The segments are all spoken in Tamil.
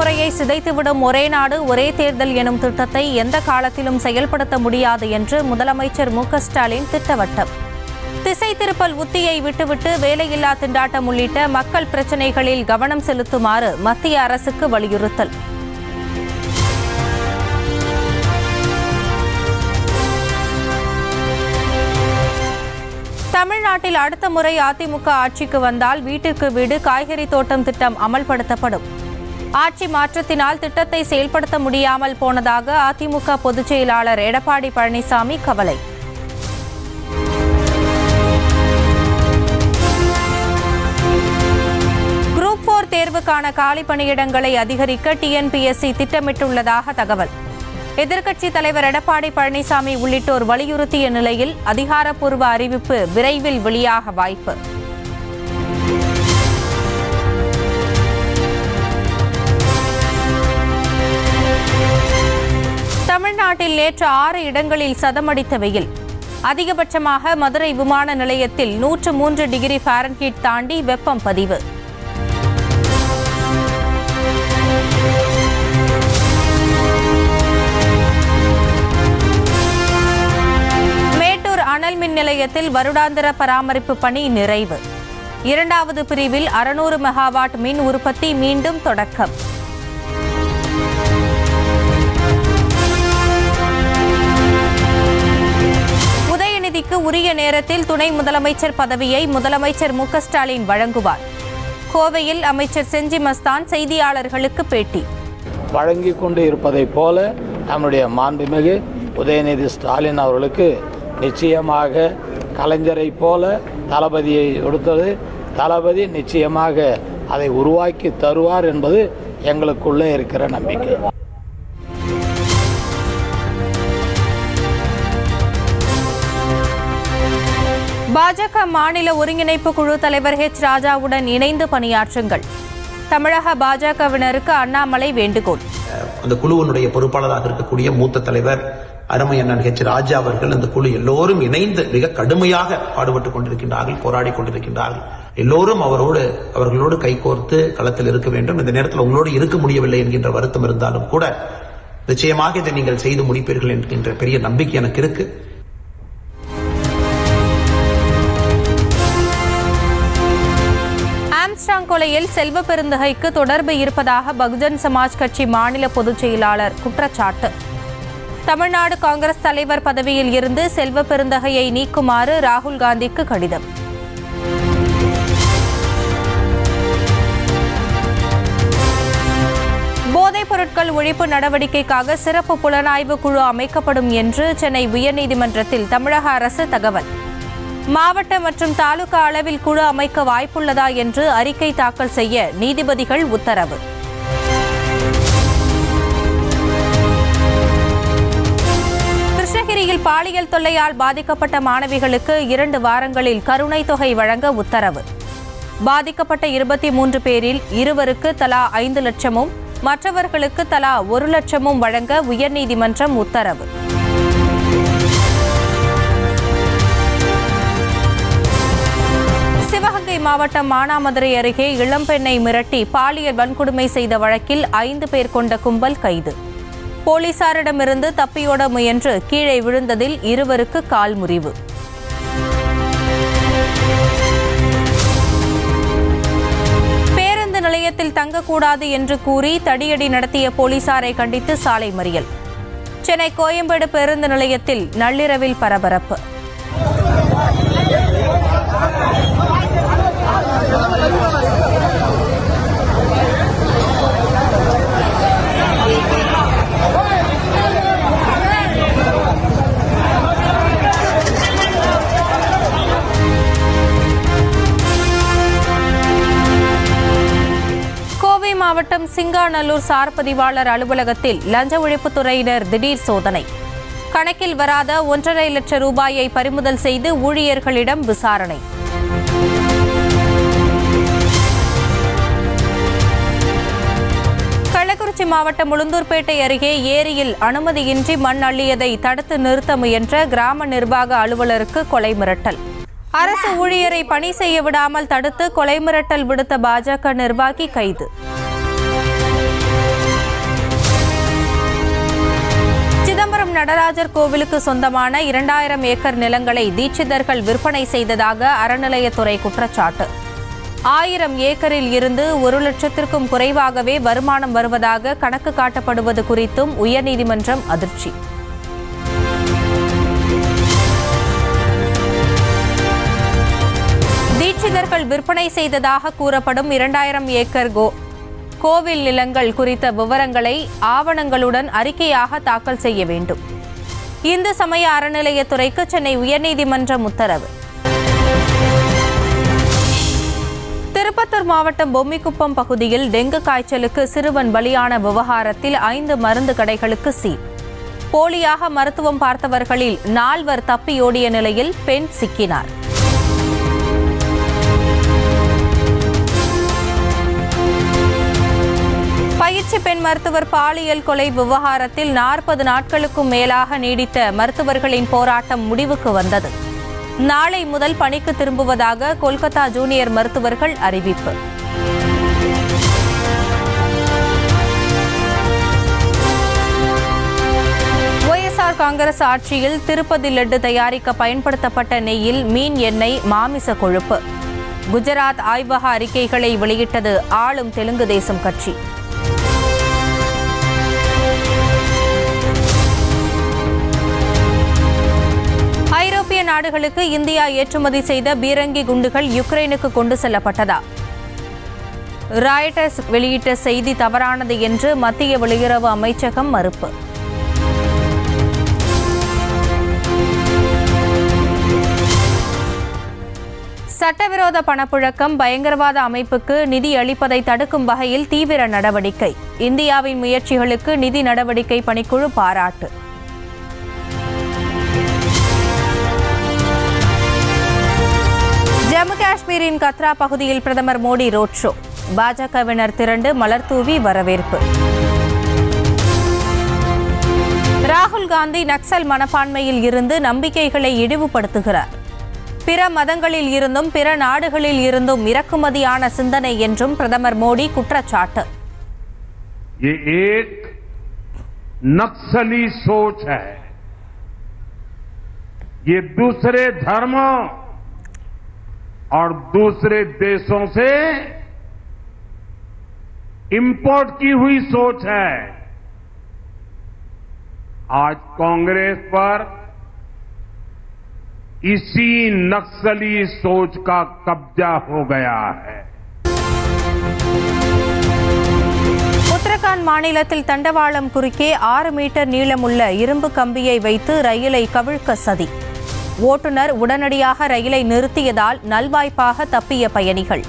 முறையை சிதைத்துவிடும் ஒரே நாடு ஒரே தேர்தல் எனும் திட்டத்தை எந்த காலத்திலும் செயல்படுத்த முடியாது என்று முதலமைச்சர் மு க ஸ்டாலின் திட்டவட்டம் திசை திருப்பல் உத்தியை விட்டுவிட்டு வேலையில்லா திண்டாட்டம் உள்ளிட்ட மக்கள் பிரச்சினைகளில் கவனம் செலுத்துமாறு மத்திய அரசுக்கு வலியுறுத்தல் தமிழ்நாட்டில் அடுத்த முறை அதிமுக ஆட்சிக்கு வந்தால் வீட்டிற்கு வீடு காய்கறி தோட்டம் திட்டம் அமல்படுத்தப்படும் ஆட்சி மாற்றத்தினால் திட்டத்தை செயல்படுத்த முடியாமல் போனதாக அதிமுக பொதுச் செயலாளர் எடப்பாடி பழனிசாமி கவலை குரூப் போர் தேர்வுக்கான காலி பணியிடங்களை அதிகரிக்க டிஎன்பிஎஸ்சி திட்டமிட்டுள்ளதாக தகவல் எதிர்க்கட்சித் தலைவர் எடப்பாடி பழனிசாமி உள்ளிட்டோர் வலியுறுத்திய நிலையில் அதிகாரப்பூர்வ அறிவிப்பு விரைவில் வெளியாக வாய்ப்பு தமிழ்நாட்டில் நேற்று ஆறு இடங்களில் சதமடித்த வெயில் அதிகபட்சமாக மதுரை விமான நிலையத்தில் நூற்று மூன்று டிகிரி ஃபாரன்ஹீட் தாண்டி வெப்பம் பதிவு மேட்டூர் அனல் மின் நிலையத்தில் வருடாந்திர பராமரிப்பு பணி நிறைவு இரண்டாவது பிரிவில் அறுநூறு மெகாவாட் மின் உற்பத்தி மீண்டும் தொடக்கம் உதயநிதிக்கு உரிய நேரத்தில் துணை முதலமைச்சர் பதவியை முதலமைச்சர் மு க ஸ்டாலின் வழங்குவார் கோவையில் அமைச்சர் செஞ்சி மஸ்தான் செய்தியாளர்களுக்கு பேட்டி வழங்கி கொண்டு இருப்பதைப் போல நம்முடைய மாண்புமிகு உதயநிதி ஸ்டாலின் அவர்களுக்கு நிச்சயமாக கலைஞரைப் போல தளபதியை கொடுத்தது தளபதி நிச்சயமாக அதை உருவாக்கி தருவார் என்பது எங்களுக்குள்ளே இருக்கிற நம்பிக்கை பாஜக மாநில ஒருங்கிணைப்பு குழு தலைவர் ஹெச் ராஜாவுடன் இணைந்து பணியாற்றுங்கள் தமிழக பாஜகவினருக்கு அண்ணாமலை வேண்டுகோள் அந்த குழுவினுடைய பொறுப்பாளராக இருக்கக்கூடிய மூத்த தலைவர் அருமை அண்ணன் ஹெச் ராஜா அவர்கள் அந்த குழு எல்லோரும் இணைந்து மிக கடுமையாக பாடுபட்டுக் கொண்டிருக்கின்றார்கள் போராடி கொண்டிருக்கின்றார்கள் எல்லோரும் அவரோடு அவர்களோடு கைகோர்த்து களத்தில் இருக்க வேண்டும் இந்த நேரத்தில் உங்களோடு இருக்க முடியவில்லை என்கின்ற வருத்தம் இருந்தாலும் கூட நிச்சயமாக இதை நீங்கள் செய்து முடிப்பீர்கள் என்கின்ற பெரிய நம்பிக்கை எனக்கு இருக்கு ஆம்ஸ்டாங் கொலையில் செல்வ பெருந்தகைக்கு தொடர்பு இருப்பதாக பகுஜன் சமாஜ் கட்சி மாநில பொதுச் செயலாளர் குற்றச்சாட்டு தமிழ்நாடு காங்கிரஸ் தலைவர் பதவியில் இருந்து செல்வ பெருந்தகையை நீக்குமாறு ராகுல் காந்திக்கு கடிதம் போதைப் பொருட்கள் ஒழிப்பு நடவடிக்கைக்காக சிறப்பு புலனாய்வு குழு அமைக்கப்படும் என்று சென்னை உயர்நீதிமன்றத்தில் தமிழக அரசு தகவல் மாவட்ட மற்றும் தாலுகா அளவில் குழு அமைக்க வாய்ப்புள்ளதா என்று அறிக்கை தாக்கல் செய்ய நீதிபதிகள் உத்தரவு கிருஷ்ணகிரியில் பாலியல் தொல்லையால் பாதிக்கப்பட்ட மாணவிகளுக்கு இரண்டு வாரங்களில் கருணை தொகை வழங்க உத்தரவு பாதிக்கப்பட்ட இருபத்தி மூன்று பேரில் இருவருக்கு தலா ஐந்து லட்சமும் மற்றவர்களுக்கு தலா ஒரு லட்சமும் வழங்க உயர்நீதிமன்றம் உத்தரவு சிவகங்கை மாவட்டம் மானாமதுரை அருகே இளம்பெண்ணை மிரட்டி பாலியல் வன்கொடுமை செய்த வழக்கில் ஐந்து பேர் கொண்ட கும்பல் கைது போலீசாரிடமிருந்து தப்பியோட முயன்று கீழே விழுந்ததில் இருவருக்கு கால் முறிவு பேருந்து நிலையத்தில் தங்கக்கூடாது என்று கூறி தடியடி நடத்திய போலீசாரை கண்டித்து சாலை மறியல் சென்னை கோயம்பேடு பேருந்து நிலையத்தில் நள்ளிரவில் பரபரப்பு கோவை மாவட்டம் சிங்காநல்லூர் சார் பதிவாளர் அலுவலகத்தில் லஞ்ச ஒழிப்புத்துறையினர் திடீர் சோதனை கணக்கில் வராத ஒன்றரை லட்சம் ரூபாயை பறிமுதல் செய்து ஊழியர்களிடம் விசாரணை கள்ளக்குறிச்சி மாவட்டம் உளுந்தூர்பேட்டை அருகே ஏரியில் அனுமதியின்றி மண் அள்ளியதை தடுத்து நிறுத்த முயன்ற கிராம நிர்வாக அலுவலருக்கு கொலை மிரட்டல் அரசு ஊழியரை பணி செய்ய விடாமல் தடுத்து கொலை மிரட்டல் விடுத்த பாஜக நிர்வாகி கைது கும்பகோணம் நடராஜர் கோவிலுக்கு சொந்தமான இரண்டாயிரம் ஏக்கர் நிலங்களை தீட்சிதர்கள் விற்பனை செய்ததாக அறநிலையத்துறை குற்றச்சாட்டு ஆயிரம் ஏக்கரில் இருந்து ஒரு லட்சத்திற்கும் குறைவாகவே வருமானம் வருவதாக கணக்கு காட்டப்படுவது குறித்தும் உயர்நீதிமன்றம் அதிர்ச்சி தீட்சிதர்கள் விற்பனை செய்ததாக கூறப்படும் இரண்டாயிரம் ஏக்கர் கோ கோவில் நிலங்கள் குறித்த விவரங்களை ஆவணங்களுடன் அறிக்கையாக தாக்கல் செய்ய வேண்டும் இந்து சமய அறநிலையத்துறைக்கு சென்னை உயர்நீதிமன்றம் உத்தரவு திருப்பத்தூர் மாவட்டம் பொம்மிக்குப்பம் பகுதியில் டெங்கு காய்ச்சலுக்கு சிறுவன் பலியான விவகாரத்தில் ஐந்து மருந்து கடைகளுக்கு சீல் போலியாக மருத்துவம் பார்த்தவர்களில் நால்வர் தப்பியோடிய நிலையில் பெண் சிக்கினார் பயிற்சி பெண் மருத்துவர் பாலியல் கொலை விவகாரத்தில் நாற்பது நாட்களுக்கும் மேலாக நீடித்த மருத்துவர்களின் போராட்டம் முடிவுக்கு வந்தது நாளை முதல் பணிக்கு திரும்புவதாக கொல்கத்தா ஜூனியர் மருத்துவர்கள் அறிவிப்பு ஒய்எஸ்ஆர் காங்கிரஸ் ஆட்சியில் திருப்பதி லட்டு தயாரிக்க பயன்படுத்தப்பட்ட நெய்யில் மீன் எண்ணெய் மாமிச கொழுப்பு குஜராத் ஆய்வக அறிக்கைகளை வெளியிட்டது ஆளும் தெலுங்கு தேசம் கட்சி ஐரோப்பிய நாடுகளுக்கு இந்தியா ஏற்றுமதி செய்த பீரங்கி குண்டுகள் யுக்ரைனுக்கு கொண்டு செல்லப்பட்டதா ராய்டர்ஸ் வெளியிட்ட செய்தி தவறானது என்று மத்திய வெளியுறவு அமைச்சகம் மறுப்பு சட்டவிரோத பணப்புழக்கம் பயங்கரவாத அமைப்புக்கு நிதி அளிப்பதை தடுக்கும் வகையில் தீவிர நடவடிக்கை இந்தியாவின் முயற்சிகளுக்கு நிதி நடவடிக்கை பணிக்குழு பாராட்டு ஜம்மு காஷ்மீரின் கத்ரா பகுதியில் பிரதமர் மோடி ரோட் ஷோ பாஜகவினர் திரண்டு மலர் தூவி வரவேற்பு ராகுல் காந்தி நக்சல் மனப்பான்மையில் இருந்து நம்பிக்கைகளை இழிவுபடுத்துகிறார் பிற மதங்களில் இருந்தும் பிற நாடுகளில் இருந்தும் இறக்குமதியான சிந்தனை என்றும் பிரதமர் மோடி குற்றச்சாட்டு ये एक नक्सली सोच है ये दूसरे धर्मों और दूसरे देशों से इंपोर्ट की हुई सोच है आज कांग्रेस पर इसी नक्सली सोच का कब्जा हो गया है உத்தரகாண்ட் மாநிலத்தில் தண்டவாளம் குறுக்கே ஆறு மீட்டர் நீளமுள்ள இரும்பு கம்பியை வைத்து ரயிலை கவிழ்க்க சதி ஓட்டுநர் உடனடியாக ரயிலை நிறுத்தியதால் நல்வாய்ப்பாக தப்பிய பயணிகள்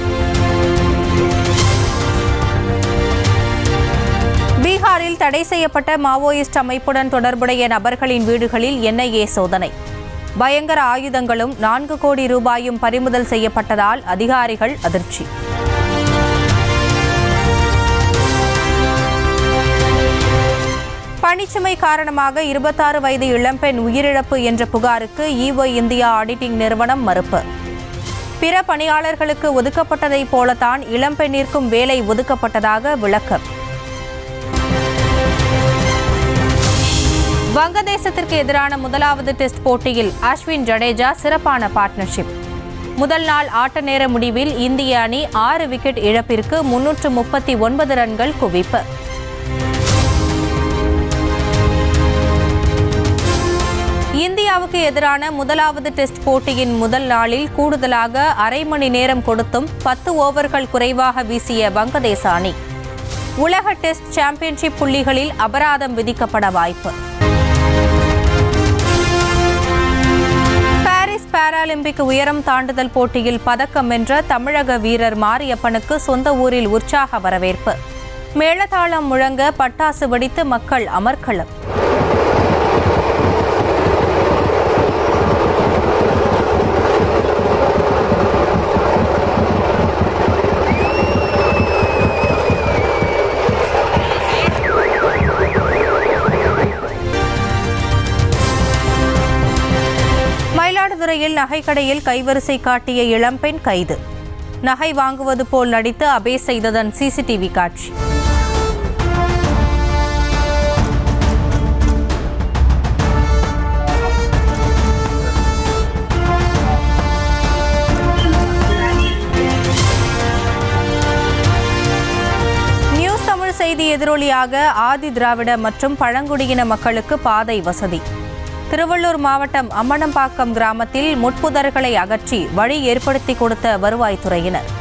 பீகாரில் தடை செய்யப்பட்ட மாவோயிஸ்ட் அமைப்புடன் தொடர்புடைய நபர்களின் வீடுகளில் என்ஐஏ சோதனை பயங்கர ஆயுதங்களும் நான்கு கோடி ரூபாயும் பறிமுதல் செய்யப்பட்டதால் அதிகாரிகள் அதிர்ச்சி பணிச்சுமை காரணமாக இருபத்தாறு வயது இளம்பெண் உயிரிழப்பு என்ற புகாருக்கு ஈஒய் இந்தியா ஆடிட்டிங் நிறுவனம் மறுப்பு பிற பணியாளர்களுக்கு ஒதுக்கப்பட்டதைப் போலத்தான் இளம்பெண்ணிற்கும் வேலை ஒதுக்கப்பட்டதாக விளக்கம் வங்கதேசத்திற்கு எதிரான முதலாவது டெஸ்ட் போட்டியில் அஸ்வின் ஜடேஜா சிறப்பான பார்ட்னர்ஷிப் முதல் நாள் ஆட்ட நேர முடிவில் இந்திய அணி ஆறு விக்கெட் இழப்பிற்கு முன்னூற்று முப்பத்தி ஒன்பது ரன்கள் குவிப்பு இந்தியாவுக்கு எதிரான முதலாவது டெஸ்ட் போட்டியின் முதல் நாளில் கூடுதலாக அரை மணி நேரம் கொடுத்தும் பத்து ஓவர்கள் குறைவாக வீசிய வங்கதேச அணி உலக டெஸ்ட் சாம்பியன்ஷிப் புள்ளிகளில் அபராதம் விதிக்கப்பட வாய்ப்பு பாரிஸ் பாராலிம்பிக் உயரம் தாண்டுதல் போட்டியில் பதக்கம் வென்ற தமிழக வீரர் மாரியப்பனுக்கு சொந்த ஊரில் உற்சாக வரவேற்பு மேளதாளம் முழங்க பட்டாசு வெடித்து மக்கள் அமர்க்களம் மயிலாடுதுறையில் நகைக்கடையில் கைவரிசை காட்டிய இளம்பெண் கைது நகை வாங்குவது போல் நடித்து அபே செய்ததன் சிசிடிவி காட்சி செய்தி எதிரொலியாக ஆதி திராவிட மற்றும் பழங்குடியின மக்களுக்கு பாதை வசதி திருவள்ளூர் மாவட்டம் அம்மனம்பாக்கம் கிராமத்தில் முட்புதர்களை அகற்றி வழி ஏற்படுத்தி கொடுத்த வருவாய்த்துறையினர்